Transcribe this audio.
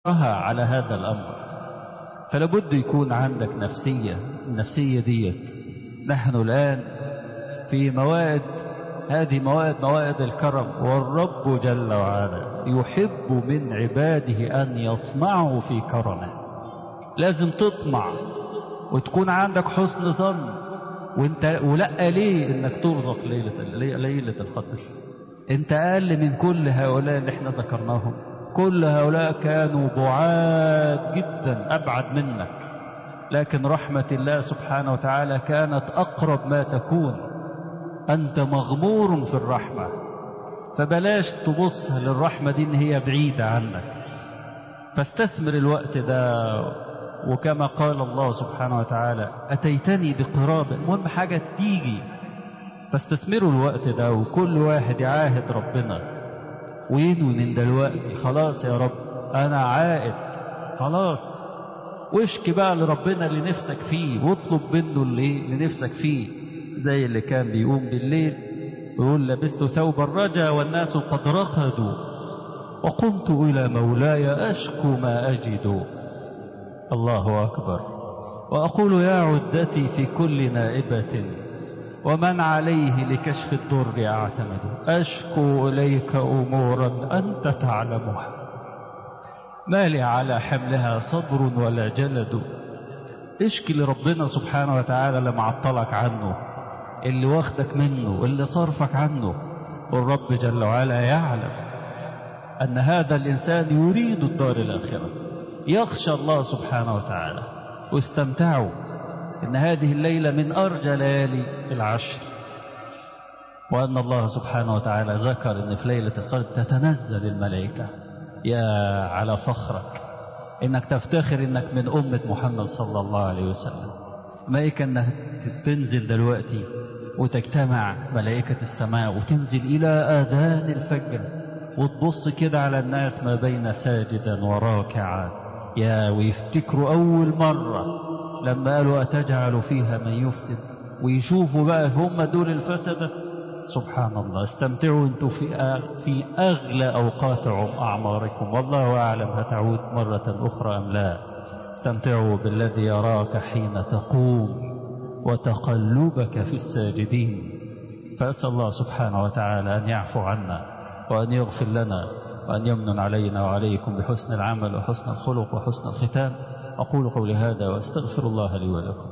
على هذا الأمر فلابد يكون عندك نفسية النفسية ديت نحن الآن في موائد هذه موائد موائد الكرم والرب جل وعلا يحب من عباده أن يطمعوا في كرمه لازم تطمع وتكون عندك حسن ظن وانت ولا ليه انك ترزق ليلة ليلة القدر انت اقل من كل هؤلاء اللي احنا ذكرناهم كل هؤلاء كانوا بعاد جدا ابعد منك لكن رحمة الله سبحانه وتعالى كانت اقرب ما تكون انت مغمور في الرحمة فبلاش تبص للرحمة دي ان هي بعيدة عنك فاستثمر الوقت ده وكما قال الله سبحانه وتعالى أتيتني بقراب المهم حاجة تيجي فاستثمروا الوقت ده وكل واحد يعاهد ربنا وينوي من دلوقتي خلاص يا رب أنا عائد خلاص واشكي بقى لربنا اللي نفسك فيه واطلب منه اللي لنفسك فيه زي اللي كان بيقوم بالليل ويقول لبست ثوب الرجا والناس قد رقدوا وقمت إلى مولاي أشكو ما أجد الله أكبر وأقول يا عدتي في كل نائبة ومن عليه لكشف الضر أعتمد أشكو إليك أمورا أنت تعلمها ما لي على حملها صبر ولا جلد اشكي لربنا سبحانه وتعالى اللي معطلك عنه اللي واخدك منه اللي صرفك عنه والرب جل وعلا يعلم أن هذا الإنسان يريد الدار الآخرة يخشى الله سبحانه وتعالى واستمتعوا إن هذه الليلة من أرجى ليالي العشر وأن الله سبحانه وتعالى ذكر أن في ليلة القدر تتنزل الملائكة يا على فخرك إنك تفتخر إنك من أمة محمد صلى الله عليه وسلم ملائكة أنها تنزل دلوقتي وتجتمع ملائكة السماء وتنزل إلى آذان الفجر وتبص كده على الناس ما بين ساجدا وراكعا يا ويفتكروا أول مرة لما قالوا أتجعل فيها من يفسد ويشوفوا بقى هم دول الفسدة سبحان الله استمتعوا انتوا في في أغلى أوقات أعماركم والله أعلم هتعود مرة أخرى أم لا استمتعوا بالذي يراك حين تقوم وتقلبك في الساجدين فأسأل الله سبحانه وتعالى أن يعفو عنا وأن يغفر لنا وأن يمن علينا وعليكم بحسن العمل وحسن الخلق وحسن الختام أقول قولي هذا وأستغفر الله لي ولكم